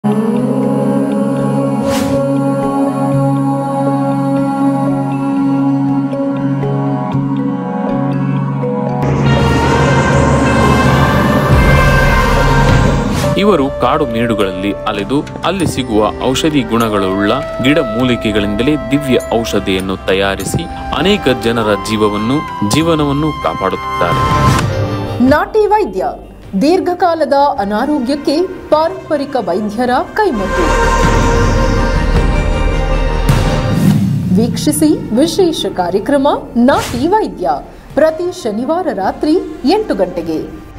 ಇವರು ಕಾಡು ಮೇಡುಗಳಲ್ಲಿ ಅಲೆದು ಅಲ್ಲಿ ಸಿಗುವ ಔಷಧಿ ಗುಣಗಳುಳ್ಳ ಗಿಡ ಮೂಲಿಕೆಗಳಿಂದಲೇ ದಿವ್ಯ ಔಷಧಿಯನ್ನು ತಯಾರಿಸಿ ಅನೇಕ ಜನರ ಜೀವವನ್ನು ಜೀವನವನ್ನು ಕಾಪಾಡುತ್ತಿದ್ದಾರೆ ನಾಟಿ ವೈದ್ಯ ದೀರ್ಘಕಾಲದ ಅನಾರೋಗ್ಯಕ್ಕೆ ಪಾರಂಪರಿಕ ವೈದ್ಯರ ಕೈಮದ್ದು ವೀಕ್ಷಿಸಿ ವಿಶೇಷ ಕಾರ್ಯಕ್ರಮ ನಾಟಿ ವೈದ್ಯ ಪ್ರತಿ ಶನಿವಾರ ರಾತ್ರಿ ಎಂಟು ಗಂಟೆಗೆ